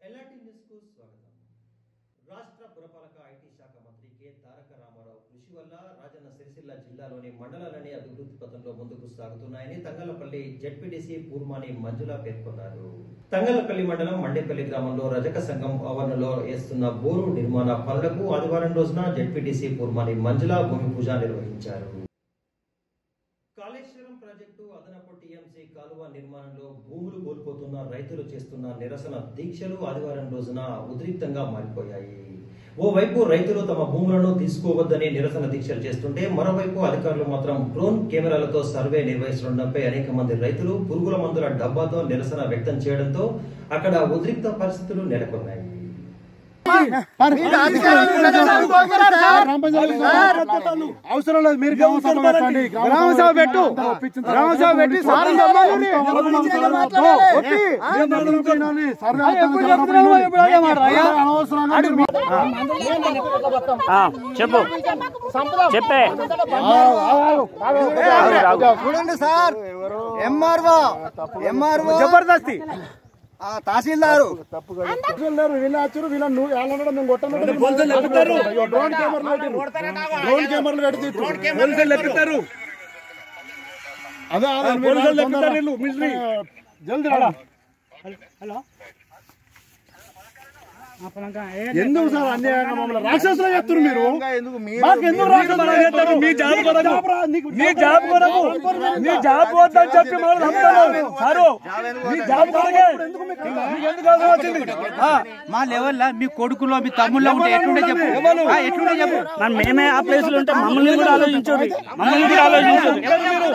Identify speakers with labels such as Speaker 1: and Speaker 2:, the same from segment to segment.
Speaker 1: LRT news కు స్వాగతం రాష్ట్ర పురపాలక ఐటీ శాఖ మంత్రి కె తారక రామారావు కృషి వల్ల రాజన్న సిరిసిల్ల జిల్లాలోని మండలాలని అభివృద్ధి పథంలో ముందుకు సాగుతున్నాయని తంగలపల్లి జెడ్పీటీసీ పూర్మాని మంజుల పేర్కొన్నారు తంగలపల్లి మండలం మండేపల్లి గ్రామంలో రజక సంఘం ఆవరణలో వేస్తున్న బోరు నిర్మాణ పనులకు ఆదివారం రోజున జెడ్పీటీసీ పూర్మాని మంజుల భూమి పూజ నిర్వహించారు కాళేశ్వరం ప్రాజెక్టు అదనపు టీఎంసీ కాలువ నిర్మాణంలో భూములు కోల్పోతున్న రైతులు చేస్తున్న నిరసన దీక్షలు ఆదివారం రోజున ఉద్రిక్తంగా మారిపోయాయి ఓవైపు రైతులు తమ భూములను తీసుకోవద్దని నిరసన దీక్షలు చేస్తుంటే మరోవైపు అధికారులు మాత్రం డ్రోన్ కెమెరాలతో సర్వే నిర్వహిస్తుండడంపై అనేక మంది రైతులు పురుగుల మందుల డబ్బాతో నిరసన వ్యక్తం చేయడంతో అక్కడ ఉద్రిక్త పరిస్థితులు నెలకొన్నాయి
Speaker 2: అవసరం లేదు మీరు గ్రామ సభ పెట్టండి గ్రామ సభ పెట్టు గ్రామ సభ పెట్టి సార్
Speaker 3: చెప్పు చెప్పే
Speaker 2: చూడండి సార్ ఎంఆర్ఓ ఎంఆర్ఓ
Speaker 3: జబర్దస్తి
Speaker 2: తహసీల్దారు లేరు వీళ్ళు వచ్చారు వీళ్ళని నువ్వు వాళ్ళని మేము కొట్టను డ్రోన్ కెమెరాలు డ్రోన్ కెమెరాలు పెట్టి
Speaker 3: పోలీసులు లెక్కిస్తారు
Speaker 2: అదే అదే
Speaker 3: పోలీసులు లెక్కిస్తారు వీళ్ళు మిలిటరీ
Speaker 2: జల్దీ రా. ఎందుకు సార్ అన్యాయంగా మమ్మల్ని రాక్షసులు చేస్తారు మీరు మాకు ఎందుకు రాక్షసులు చేస్తారు?
Speaker 3: మీ జాబ్ కొరకు
Speaker 2: జాబ్ రా, నీకు
Speaker 3: మీ జాబ్ కొరకు మీ జాబ్ వద్దని చెప్పి మనం నమ్ముతారు సారు మీ జాబ్ కొరకే మీకు ఎందుకు అవసరం వచ్చింది ఆ,
Speaker 4: మా లెవెల్ మీ కొడుకులో మీ తమ్ముళ్ళో ఉంటే ఎట్లుంటే చెప్పు ఆ, ఎట్లుంటే చెప్పు
Speaker 5: మరి మేమే ఆ ప్లేస్ లో ఉంటే మమ్మల్ని కూడా ఆలోచించండి మమ్మల్ని కూడా ఆలోచించండి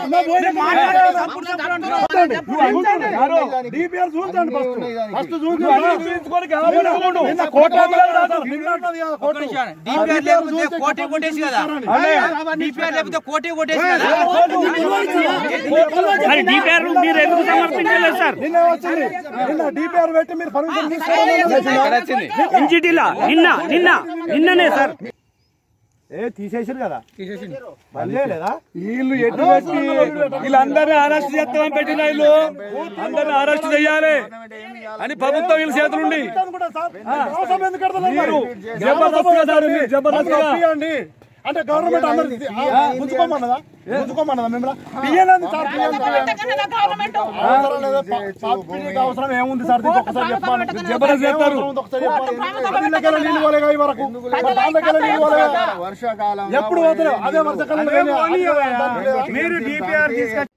Speaker 2: సారు, DPR చూడండి ఫస్ట్. ఫస్ట్ చూడండి.
Speaker 3: తీసుకోవడానికి కావాలి అనుకోండు.
Speaker 2: నిన్న కోట నిన్న ఉన్నది కదా కోట.
Speaker 4: డిపిఆర్ లేకపోతే కోటే కొట్టేసి కదా డిపిఆర్ లేకపోతే కోటే కొట్టేసి కదా
Speaker 5: మరి డిపిఆర్ మీరు ఎందుకు సమర్పించలేదు సార్
Speaker 2: నిన్న వచ్చింది నిన్న డిపిఆర్ పెట్టి మీరు పర్మిషన్ తీసుకోవాలి
Speaker 5: ఎన్జిటిలా నిన్న నిన్న నిన్ననే సార్
Speaker 2: ఏ తీసేసారు కదా బంద్ చేయలేదా
Speaker 3: వీళ్ళు ఎటు పెట్టి వీళ్ళందరినీ అరెస్ట్ చేస్తామని పెట్టిన వీళ్ళు అందరిని అరెస్ట్ చేయాలి అని ప్రభుత్వం వీళ్ళ చేతులుండి
Speaker 2: అనుకుంటా సార్ అవసరం ఎందుకు కడతలేదు మరి?
Speaker 3: జబర్దస్త్గా సార్ మీరు జబర్దస్త్గా
Speaker 2: మాకు ఇవ్వండి. అంటే గవర్నమెంట్ అందరికి గుంజుకోమన్నదా గుంజుకోమన్నదా మిమ్మల్ని పియ్యనంది సార్ పియ్యండి, పియ్యండి. అవసరం లేదా? ప- ప- పియ్యకి అవసరం ఏముంది సార్ దీనికి ఒకసారి చెప్పాలి
Speaker 3: జబర్దస్త్ చేస్తారు.
Speaker 2: ఏమవసరం ఉంది ఒకసారి చెప్పాలి నీళ్ళకెళ్ళి నీళ్ళు పోలేగా ఈ వరకు దాంట్లోకెళ్ళి నీళ్ళు పోలేగా వర్షాకాలం ఎప్పుడు పోతారు అదే వర్షాకాలం మీరు డిపిఆర్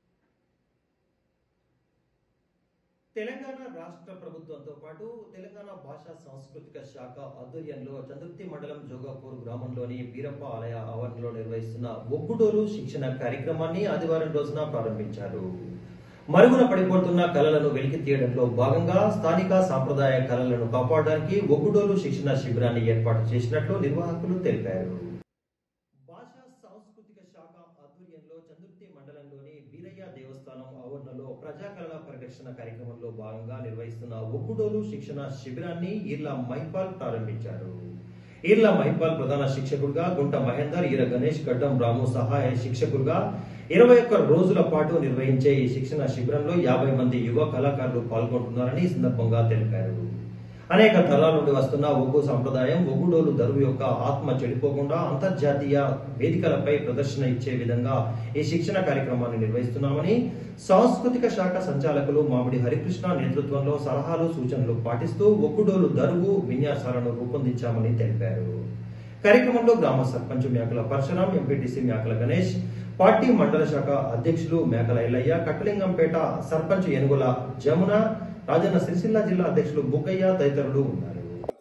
Speaker 1: తెలంగాణ రాష్ట్ర ప్రభుత్వంతో పాటు తెలంగాణ భాషా సాంస్కృతిక శాఖ ఆధ్వర్యంలో చంద్రుతి మండలం జోగాపూర్ గ్రామంలోని వీరప్ప ఆలయ ఆవరణలో నిర్వహిస్తున్న ఒగ్గుడోలు శిక్షణ కార్యక్రమాన్ని ఆదివారం రోజున ప్రారంభించారు మరుగున పడిపోతున్న కళలను వెలికి తీయడంలో భాగంగా స్థానిక సాంప్రదాయ కళలను కాపాడడానికి ఒగ్గుడోలు శిక్షణ శిబిరాన్ని ఏర్పాటు చేసినట్లు నిర్వాహకులు తెలిపారు భాషా సాంస్కృతిక శాఖ ఆధ్వర్యంలో చందుర్తి మండలంలోని వీరయ్య దేవస్థానం ఆవరణలో ప్రజాకళల ప్రదర్శన కార్యక్రమంలో భాగంగా నిర్వహిస్తున్న ఒక్కుడోలు శిక్షణ శిబిరాన్ని ఈర్ల మైపాల్ ప్రారంభించారు ఈర్ల మైపాల్ ప్రధాన శిక్షకుడుగా గుంట మహేందర్ ఈర గణేష్ గడ్డం రాము సహాయ శిక్షకుడుగా ఇరవై ఒక్క రోజుల పాటు నిర్వహించే ఈ శిక్షణ శిబిరంలో యాభై మంది యువ కళాకారులు పాల్గొంటున్నారని ఈ సందర్భంగా తెలిపారు అనేక తరాల నుండి వస్తున్న ఒగ్గు సంప్రదాయం ఒగ్గుడోలు దరువు యొక్క ఆత్మ చెడిపోకుండా అంతర్జాతీయ వేదికలపై ప్రదర్శన ఇచ్చే విధంగా ఈ శిక్షణ కార్యక్రమాన్ని నిర్వహిస్తున్నామని సాంస్కృతిక శాఖ సంచాలకులు మామిడి హరికృష్ణ నేతృత్వంలో సలహాలు సూచనలు పాటిస్తూ ఒగ్గుడోలు దరువు విన్యాసాలను రూపొందించామని తెలిపారు కార్యక్రమంలో గ్రామ సర్పంచ్ మేకల పరశురాం ఎంపీటీసీ మేకల గణేష్ పార్టీ మండల శాఖ అధ్యక్షులు మేకల ఎల్లయ్య కట్టలింగంపేట సర్పంచ్ ఏనుగుల జమున రాజన్న సిరిసిల్ల జిల్లా అధ్యక్షులు బుక్కయ్య తదితరులు ఉన్నారు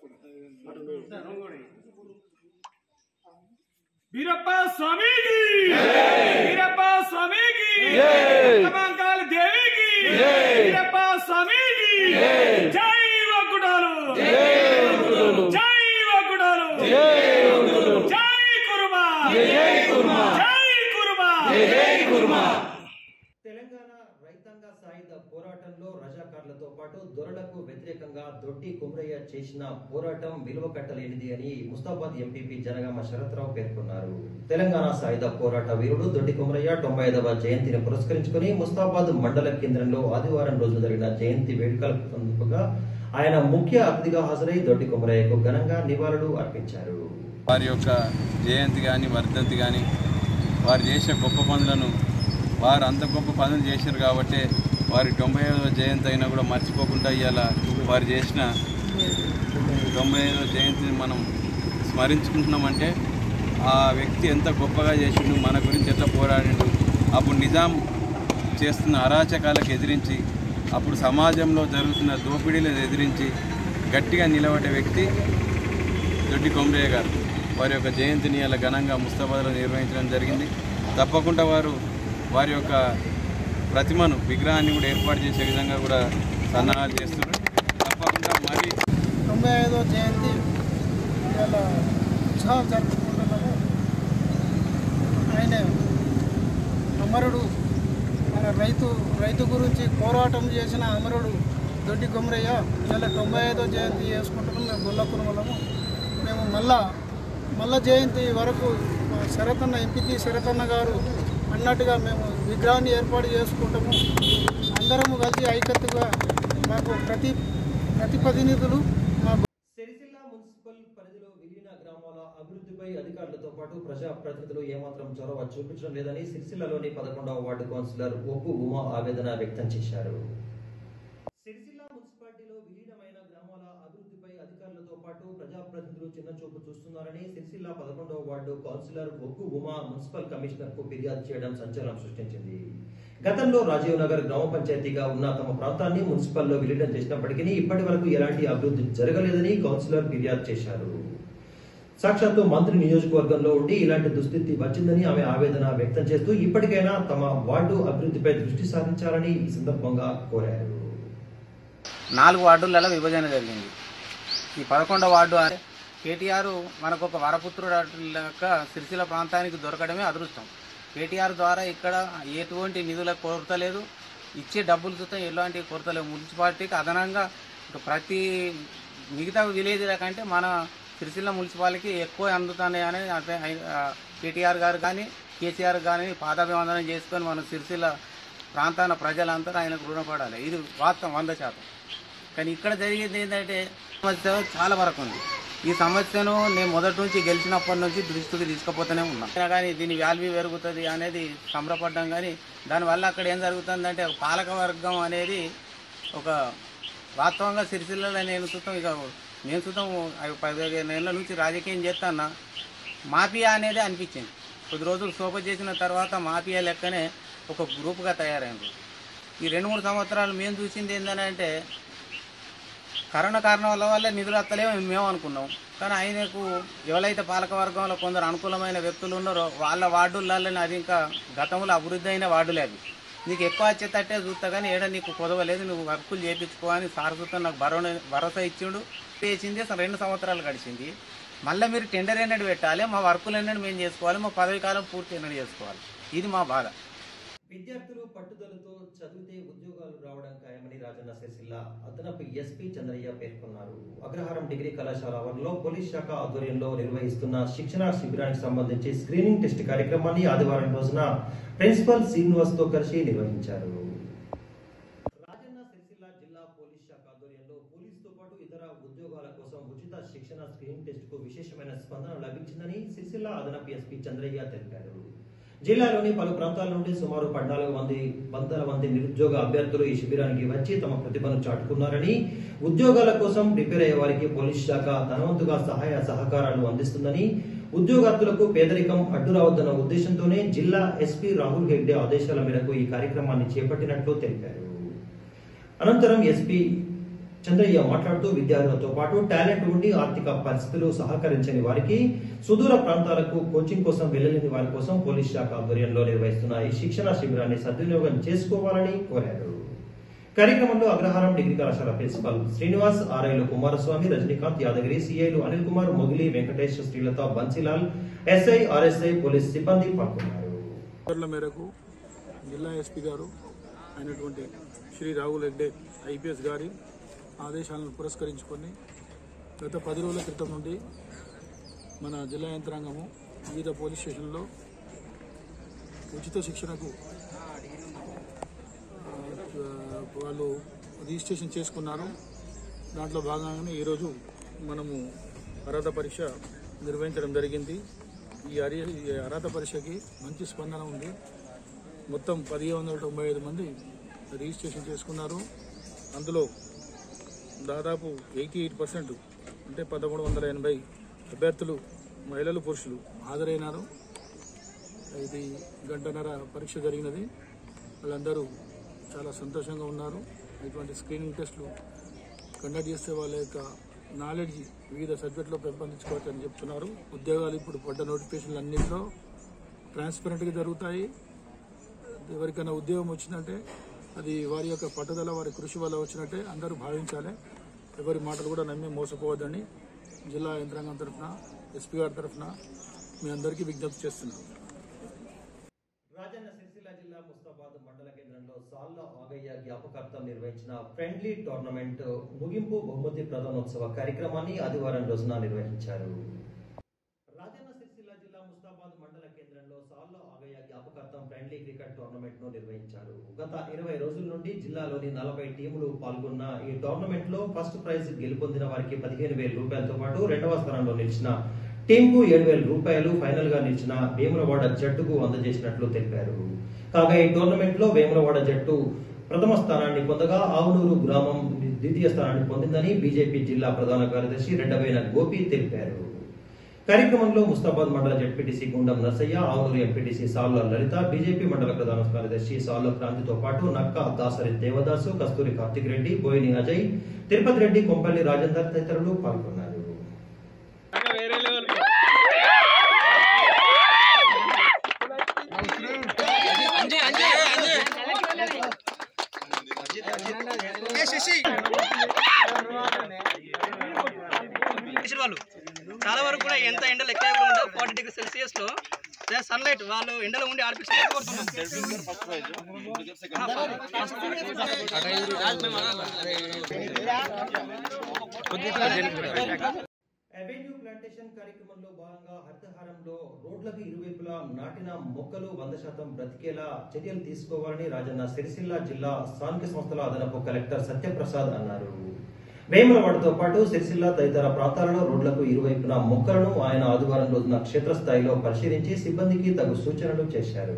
Speaker 3: వీరప్ప స్వామికి వీరప్ప స్వామికి తమంకాల దేవికి వీరప్ప స్వామికి జై వకుడాలు జై వకుడాలు జై కురుమా జై కురుమా జై కురుమా
Speaker 1: తెలంగాణ రైతాంగ సాయుధ పోరాటంలో రజాకార్లతో పాటు దొరలకు వ్యతిరేకంగా దొడ్డి కుమ్రయ్య చేసిన పోరాటం విలువ కట్టలేనిది అని ముస్తాబాద్ ఎంపీపీ జనగామ శరత్రావు పేర్కొన్నారు తెలంగాణ సాయుధ పోరాట వీరుడు దొడ్డి కుమ్రయ్య తొంభై ఐదవ జయంతిని పురస్కరించుకుని ముస్తాబాద్ మండల కేంద్రంలో ఆదివారం రోజు జరిగిన జయంతి వేడుకల సందర్భంగా ఆయన ముఖ్య అతిథిగా హాజరై దొడ్డి కొమరయ్యకు ఘనంగా నివాళులు అర్పించారు
Speaker 6: వారి యొక్క జయంతి కానీ వర్ధంతి కానీ వారు చేసిన గొప్ప పనులను వారు అంత గొప్ప పనులు చేశారు కాబట్టి వారి తొంభై ఐదవ జయంతి అయినా కూడా మర్చిపోకుండా ఇవాళ వారు చేసిన తొంభై ఐదవ జయంతిని మనం స్మరించుకుంటున్నామంటే ఆ వ్యక్తి ఎంత గొప్పగా చేసిండు మన గురించి ఎట్లా పోరాడిండు అప్పుడు నిజాం చేస్తున్న అరాచకాలకు ఎదిరించి అప్పుడు సమాజంలో జరుగుతున్న దోపిడీలను ఎదిరించి గట్టిగా నిలబడే వ్యక్తి దొడ్డి కొమరయ్య గారు వారి యొక్క జయంతిని అలా ఘనంగా ముస్తాబాద్లో నిర్వహించడం జరిగింది తప్పకుండా వారు వారి యొక్క ప్రతిమను విగ్రహాన్ని కూడా ఏర్పాటు చేసే విధంగా కూడా సన్నాహాలు చేస్తున్నారు తప్పకుండా మరి
Speaker 7: తొంభై ఐదో జయంతి ఇవాళ ఉత్సవం జరుపుకుంటున్నాము ఆయన అమరుడు మన రైతు రైతు గురించి పోరాటం చేసిన అమరుడు దొడ్డి కొమరయ్య ఇవాళ తొంభై ఐదో జయంతి చేసుకుంటున్నాం మేము గొల్ల కుటుంబము మేము మళ్ళా మల్ల జయంతి వరకు మా శరతన్న ఎంపీటీ శరతన్న గారు అన్నట్టుగా మేము విగ్రహాన్ని ఏర్పాటు చేసుకుంటాము అందరము కలిసి ఐకత్తుగా మాకు ప్రతి ప్రతిప్రతినిధులు మా
Speaker 1: సిరిసిల్ల మున్సిపల్ పరిధిలో విలీన గ్రామాల అభివృద్ధిపై అధికారులతో పాటు ప్రజా ప్రతినిధులు ఏమాత్రం చొరవ చూపించడం లేదని సిరిసిల్లలోని పదకొండవ వార్డు కౌన్సిలర్ ఒప్పు ఉమా ఆవేదన వ్యక్తం చేశారు సిరిసిల్ల మున్సిపాలిటీలో విలీనమైన గ్రామాల అభివృద్ధిపై అధికారులతో పాటు ప్రజాప్రతినిధులు చిన్నచూపు చూస్తున్నారని సిరిసిల్ల పదకొండవ వార్డు కౌన్సిలర్ ఒక్కు ఉమా మున్సిపల్ కమిషనర్ కు ఫిర్యాదు చేయడం సంచలనం సృష్టించింది గతంలో రాజీవ్ నగర్ గ్రామ పంచాయతీగా ఉన్న తమ ప్రాంతాన్ని మున్సిపల్లో విలీనం చేసినప్పటికీ ఇప్పటి వరకు ఎలాంటి అభివృద్ధి జరగలేదని కౌన్సిలర్ ఫిర్యాదు చేశారు సాక్షాత్తు మంత్రి నియోజకవర్గంలో ఉండి ఇలాంటి దుస్థితి వచ్చిందని ఆమె ఆవేదన వ్యక్తం చేస్తూ ఇప్పటికైనా తమ వార్డు అభివృద్ధిపై దృష్టి సారించాలని ఈ సందర్భంగా కోరారు
Speaker 4: నాలుగు వార్డులలో విభజన జరిగింది ఈ పదకొండవ వార్డు అంటే కేటీఆర్ మనకు ఒక వరపుత్రుడు లెక్క సిరిసిల్ల ప్రాంతానికి దొరకడమే అదృష్టం కేటీఆర్ ద్వారా ఇక్కడ ఎటువంటి నిధుల కొరత లేదు ఇచ్చే డబ్బులు చూస్తే ఎలాంటి కొరత లేవు మున్సిపాలిటీకి అదనంగా ఇక ప్రతి మిగతా విలేజ్ల కంటే మన సిరిసిల్ల మున్సిపాలిటీకి ఎక్కువ అందుతున్నాయి అని అంటే ఆ, కేటీఆర్ గారు కానీ కేసీఆర్ కానీ పాదాభివందనం చేసుకొని మన సిరిసిల్ల ప్రాంతాల ప్రజలంతా ఆయనకు రుణపడాలి ఇది వాస్తవం వంద శాతం కానీ ఇక్కడ జరిగేది ఏంటంటే సమస్య చాలా వరకు ఉంది ఈ సమస్యను నేను మొదటి నుంచి గెలిచినప్పటి నుంచి దృష్టికి తీసుకుపోతూనే ఉన్నా అయినా కానీ దీని వాల్యూ పెరుగుతుంది అనేది సంబరపడ్డాం కానీ దానివల్ల అక్కడ ఏం జరుగుతుందంటే ఒక పాలక వర్గం అనేది ఒక వాస్తవంగా సిరిసిల్లలో నేను చూస్తాం ఇక నేను చూద్దాం పదిహేను ఏళ్ళ నుంచి రాజకీయం చేస్తానా మాఫియా అనేది అనిపించింది కొద్ది రోజులు సోప చేసిన తర్వాత మాఫియా లెక్కనే ఒక గ్రూప్గా తయారైంది ఈ రెండు మూడు సంవత్సరాలు మేము చూసింది ఏంటంటే కరోనా కారణాల వల్ల నిధులు వస్తలేమో మేము అనుకున్నాం కానీ ఆయనకు ఎవరైతే పాలక వర్గంలో కొందరు అనుకూలమైన వ్యక్తులు ఉన్నారో వాళ్ళ వార్డులలో అది ఇంకా గతంలో అభివృద్ధి అయిన వార్డులే అవి నీకు ఎక్కువ వచ్చేటట్టే చూస్తా కానీ ఏడ నీకు కుదవలేదు నువ్వు వర్కులు చేయించుకో అని సార్ చూస్తా నాకు భరోసా భరోసా ఇచ్చిండు చేసింది అసలు రెండు సంవత్సరాలు గడిచింది మళ్ళీ మీరు టెండర్ ఎన్నడు పెట్టాలి మా వర్కులు ఎన్నడు మేము చేసుకోవాలి మా పదవి కాలం పూర్తి ఎన్నడు చేసుకోవాలి ఇది మా బాధ
Speaker 1: విద్యార్థులు పట్టుదలతో చదివితే ఉద్యోగాలు రావడం ఖాయమని రాజన్న సిరిసిల్ల అదనపు ఎస్పీ చంద్రయ్య పేర్కొన్నారు అగ్రహారం డిగ్రీ కళాశాల ఆవరణలో పోలీస్ శాఖ ఆధ్వర్యంలో నిర్వహిస్తున్న శిక్షణ శిబిరానికి సంబంధించి స్క్రీనింగ్ టెస్ట్ కార్యక్రమాన్ని ఆదివారం రోజున ప్రిన్సిపల్ శ్రీనివాస్ తో కలిసి నిర్వహించారు రాజన్న సిరిసిల్ల జిల్లా పోలీస్ శాఖ ఆధ్వర్యంలో పోలీసుతో పాటు ఇతర ఉద్యోగాల కోసం ఉచిత శిక్షణ స్క్రీనింగ్ టెస్ట్ కు విశేషమైన స్పందన లభించిందని సిరిసిల్ల అదనపు ఎస్పీ చంద్రయ్య తెలిపారు జిల్లాలోని పలు ప్రాంతాల నుండి సుమారు పద్నాలుగు మంది వందల మంది నిరుద్యోగ అభ్యర్థులు ఈ శిబిరానికి వచ్చి తమ ప్రతిభను చాటుకున్నారని ఉద్యోగాల కోసం ప్రిపేర్ అయ్యే వారికి పోలీస్ శాఖ ధనవంతుగా సహాయ సహకారాలు అందిస్తుందని ఉద్యోగార్థులకు పేదరికం అడ్డు రావద్దన్న ఉద్దేశంతోనే జిల్లా ఎస్పీ రాహుల్ హెగ్డే ఆదేశాల మేరకు ఈ కార్యక్రమాన్ని చేపట్టినట్లు తెలిపారు అనంతరం ఎస్పీ చంద్రయ్య మాట్లాడుతూ విద్యార్థులతో పాటు టాలెంట్ ఉండి ఆర్థిక పరిస్థితులు సహకరించని వారికి సుదూర ప్రాంతాలకు కోచింగ్ కోసం వెళ్లలేని వారి కోసం పోలీస్ శాఖ ఆధ్వర్యంలో నిర్వహిస్తున్న ఈ శిక్షణ శిబిరాన్ని సద్వినియోగం చేసుకోవాలని కోరారు కార్యక్రమంలో అగ్రహారం డిగ్రీ కళాశాల ప్రిన్సిపల్ శ్రీనివాస్ ఆర్ఐలు కుమారస్వామి రజనీకాంత్ యాదగిరి సిఐలు Anil Kumar Mogili Venkatesh Srilatha Bansilal SI RSI police సిబ్బంది పాల్గొన్నారు
Speaker 8: ఆర్డర్ల మేరకు జిల్లా ఎస్పీ గారు అయినటువంటి శ్రీ రాహుల్ హెగ్డే ఐపీఎస్ గారి ఆదేశాలను పురస్కరించుకొని గత పది రోజుల క్రితం నుండి మన జిల్లా యంత్రాంగము వివిధ పోలీస్ స్టేషన్లో ఉచిత శిక్షణకు ఆ, వాళ్ళు రిజిస్ట్రేషన్ చేసుకున్నారు దాంట్లో భాగంగానే ఈరోజు మనము అర్హత పరీక్ష నిర్వహించడం జరిగింది ఈ అరి ఈ అర్హత పరీక్షకి మంచి స్పందన ఉంది మొత్తం పదిహేను వందల తొంభై ఐదు మంది రిజిస్ట్రేషన్ చేసుకున్నారు అందులో దాదాపు ఎయిటీ ఎయిట్ పర్సెంట్ అంటే పదమూడు వందల ఎనభై అభ్యర్థులు మహిళలు పురుషులు హాజరైనారు ఇది గంటన్నర పరీక్ష జరిగినది వాళ్ళందరూ చాలా సంతోషంగా ఉన్నారు ఇటువంటి స్క్రీనింగ్ టెస్టులు కండక్ట్ చేస్తే వాళ్ళ యొక్క నాలెడ్జ్ వివిధ సబ్జెక్టులో పెంపొందించుకోవచ్చు అని చెప్తున్నారు ఉద్యోగాలు ఇప్పుడు పడ్డ నోటిఫికేషన్లు అన్నింటిలో ట్రాన్స్పరెంట్గా జరుగుతాయి ఎవరికైనా ఉద్యోగం వచ్చిందంటే అది వారి యొక్క పట్టుదల వారి కృషి వల్ల వచ్చినట్టే అందరూ భావించాలి ఎవరి మాటలు కూడా నమ్మి మోసపోవద్దని జిల్లా యంత్రాంగం తరఫున ఎస్పీ గారి తరఫున మీ అందరికీ విజ్ఞప్తి చేస్తున్నాను
Speaker 1: రాజన్న సిరిసిల్ల జిల్లా ముస్తాబాద్ మండల కేంద్రంలో సాల్ల ఆగయ్య జ్ఞాపకార్థం నిర్వహించిన ఫ్రెండ్లీ టోర్నమెంట్ ముగింపు బహుమతి ప్రధానోత్సవ కార్యక్రమాన్ని ఆదివారం రోజున నిర్వహించారు రాజన్న సిరిసిల్ల జిల్లా ముస్తాబాద్ మండల కేంద్రంలో సాల్ల ఆగయ్య జ్ఞాపకార్థం ఫ్రెండ్లీ క్రికెట్ టోర్నమెంట్ ను నిర్వహించారు గత ఇరవై రోజుల నుండి జిల్లాలోని నలభై టీములు పాల్గొన్న ఈ టోర్నమెంట్ లో ఫస్ట్ ప్రైజ్ గెలుపొందిన వారికి పదిహేను వేల రూపాయలతో పాటు రెండవ స్థానంలో నిలిచిన టీంకు ఏడు వేల రూపాయలు ఫైనల్ గా నిలిచిన వేములవాడ జట్టుకు అందజేసినట్లు తెలిపారు కాగా ఈ టోర్నమెంట్ లో వేములవాడ జట్టు ప్రథమ స్థానాన్ని పొందగా ఆవునూరు గ్రామం ద్వితీయ స్థానాన్ని పొందిందని బీజేపీ జిల్లా ప్రధాన కార్యదర్శి రెడ్డబైన గోపి తెలిపారు కార్యక్రమంలో ముస్తాబాద్ మండల ZPTC Gundam Narsaiah Avunuru MPTC Salla Lalitha BJP మండల ప్రధాన కార్యదర్శి సాల్ల క్రాంతితో పాటు నక్క దాసరి దేవదాసు కస్తూరి కార్తిక్ రెడ్డి బోయిని అజయ్ తిరుపతి రెడ్డి కొంపల్లి రాజేందర్ తదితరులు పాల్గొన్నారు
Speaker 5: వాళ్ళు చాలా వరకు కూడా ఎంత ఎండలు ఎక్కువ ఉండవు ఫార్టీ డిగ్రీ సెల్సియస్ లో సన్ లైట్ వాళ్ళు ఎండలో ఉండి
Speaker 1: అవెన్యూ ప్లాంటేషన్ కార్యక్రమంలో భాగంగా హరితహారంలో రోడ్లకు ఇరువైపులా నాటిన మొక్కలు వంద శాతం బ్రతికేలా చర్యలు తీసుకోవాలని రాజన్న సిరిసిల్ల జిల్లా స్థానిక సంస్థల అదనపు కలెక్టర్ సత్యప్రసాద్ అన్నారు వేములవాడతో పాటు సిరిసిల్ల తదితర ప్రాంతాలలో రోడ్లకు ఇరువైపున మొక్కలను ఆయన ఆదివారం రోజున క్షేత్రస్థాయిలో పరిశీలించి సిబ్బందికి తగు సూచనలు చేశారు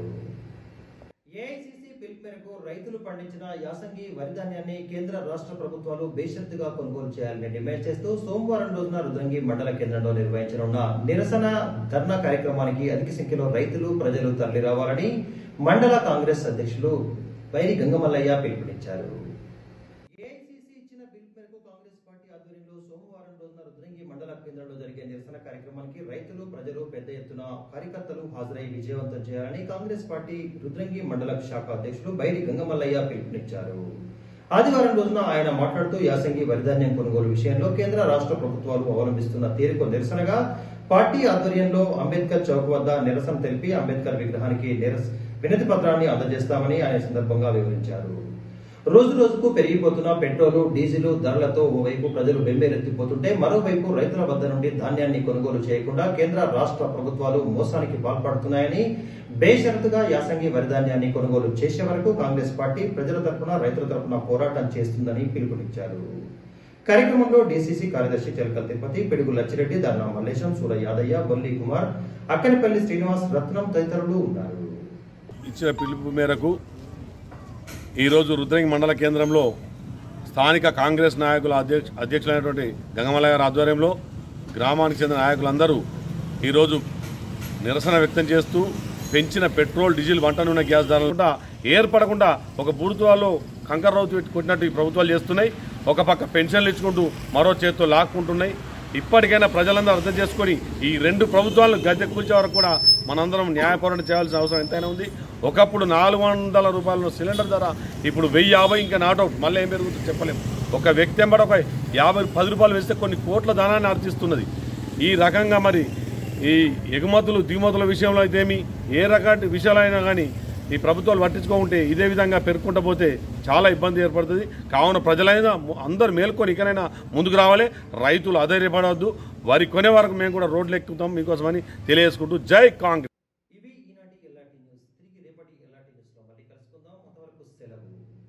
Speaker 1: ఏఐసిసి పిలుపు మేరకు రైతులు పండించిన యాసంగి వరి ధాన్యాన్ని కేంద్ర రాష్ట్ర ప్రభుత్వాలు బేషరతుగా కొనుగోలు చేయాలని డిమాండ్ చేస్తూ సోమవారం రోజున రుద్రంగి మండల కేంద్రంలో నిర్వహించనున్న నిరసన ధర్నా కార్యక్రమానికి అధిక సంఖ్యలో రైతులు ప్రజలు తరలిరావాలని మండల కాంగ్రెస్ అధ్యక్షులు వైరి గంగమల్లయ్య పిలుపునిచ్చారు ఏఐసిసి ఇచ్చిన పిలుపు మేరకు కాంగ్రెస్ పార్టీ ఆధ్వర్యంలో సోమవారం రోజున రుద్రంగి మండల కేంద్రంలో జరిగే నిరసన కార్యక్రమానికి రైతులు ప్రజలు పెద్ద ఎత్తున కార్యకర్తలు హాజరై విజయవంతం చేయాలని కాంగ్రెస్ పార్టీ రుద్రంగి మండల శాఖ అధ్యక్షులు బైరి గంగమల్లయ్య పిలుపునిచ్చారు ఆదివారం రోజున ఆయన మాట్లాడుతూ యాసంగి వరిధాన్యం కొనుగోలు విషయంలో కేంద్ర రాష్ట్ర ప్రభుత్వాలు అవలంబిస్తున్న తీరుకు నిరసనగా పార్టీ ఆధ్వర్యంలో అంబేద్కర్ చౌక్ వద్ద నిరసన తెలిపి అంబేద్కర్ విగ్రహానికి నిరస వినతి పత్రాన్ని అందజేస్తామని ఆయన ఈ సందర్భంగా వివరించారు రోజు రోజుకు పెరిగిపోతున్న పెట్రోలు డీజిల్ ధరలతో ఓవైపు ప్రజలు బెంబేలెత్తిపోతుంటే మరోవైపు రైతుల వద్ద నుండి ధాన్యాన్ని కొనుగోలు చేయకుండా కేంద్ర రాష్ట్ర ప్రభుత్వాలు మోసానికి పాల్పడుతున్నాయని బేషరతుగా యాసంగి వరి ధాన్యాన్ని కొనుగోలు చేసే వరకు కాంగ్రెస్ పార్టీ ప్రజల తరపున రైతుల తరపున పోరాటం చేస్తుందని పిలుపునిచ్చారు కార్యక్రమంలో డీసీసీ కార్యదర్శి చెలకల్ తిరుపతి పిడుగు లచ్చిరెడ్డి ధర్నా మల్లేశం సూర యాదయ్య బొల్లి కుమార్ అక్కనిపల్లి శ్రీనివాస్ రత్నం తదితరులు ఉన్నారు
Speaker 9: ఇచ్చిన పిలుపు మేరకు ఈరోజు రుద్రంగి మండల కేంద్రంలో స్థానిక కాంగ్రెస్ నాయకుల అధ్యక్ష అధ్యక్షులైనటువంటి గంగమలయ్య గారి ఆధ్వర్యంలో గ్రామానికి చెందిన నాయకులందరూ ఈరోజు నిరసన వ్యక్తం చేస్తూ పెంచిన పెట్రోల్ డీజిల్ వంట నూనె గ్యాస్ ధరలు కూడా ఏర్పడకుండా ఒక బూడుతువాలో కంకర రౌతు పెట్టి కొట్టినట్టు ఈ ప్రభుత్వాలు చేస్తున్నాయి ఒక పక్క పెన్షన్లు ఇచ్చుకుంటూ మరో చేత్తో లాక్కుంటున్నాయి ఇప్పటికైనా ప్రజలందరూ అర్థం చేసుకొని ఈ రెండు ప్రభుత్వాలను గద్దె కూల్చే వరకు కూడా మనందరం న్యాయ పోరాటం చేయాల్సిన అవసరం ఎంతైనా ఉంది ఒకప్పుడు నాలుగు వందల రూపాయల సిలిండర్ ధర ఇప్పుడు వెయ్యి యాభై ఇంకా నాట్ అవుట్ మళ్ళీ ఏం పెరుగుతుందో చెప్పలేము ఒక వ్యక్తి ఎంబడ ఒక యాభై పది రూపాయలు వేస్తే కొన్ని కోట్ల ధనాన్ని ఆర్జిస్తున్నది ఈ రకంగా మరి ఈ ఎగుమతులు దిగుమతుల విషయంలో అయితేమి ఏ రకమైన విషయాలైనా కానీ ఈ ప్రభుత్వాలు పట్టించుకోకుంటే ఇదే విధంగా పెరుక్కుంటూ పోతే చాలా ఇబ్బంది ఏర్పడుతుంది కావున ప్రజలైనా ము- అందరూ మేల్కొని ఇకనైనా ముందుకు రావాలి రైతులు అధైర్యపడవద్దు వరి కొనే వరకు మేము కూడా రోడ్లు ఎక్కుతాం మీకోసమని తెలియజేసుకుంటూ జై కాంగ్రెస్
Speaker 1: ఇవి ఈనాటి ఎల్ఆర్టీ న్యూస్ తిరిగి రేపటి ఎల్ఆర్టీ న్యూస్ లో మళ్ళీ కలుసుకుందాం అంతవరకు సెలవు